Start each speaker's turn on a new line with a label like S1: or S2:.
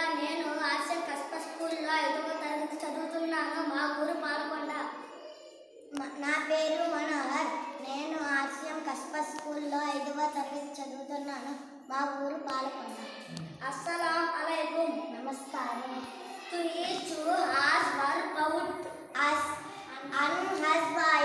S1: నేను ఆర్సెల్ కస్ప స్కూల్లో ఐదవ తరగతి చదువుతున్నాను మా ఊరు పాలకొండ నా పేరు మనోహర్ నేను ఆర్సిఎం కస్ప స్కూల్లో ఐదవ తరగతి చదువుతున్నాను మా ఊరు పాలకొండ అస్సలాం అలైకుం నమస్కారం to each who has work out us and has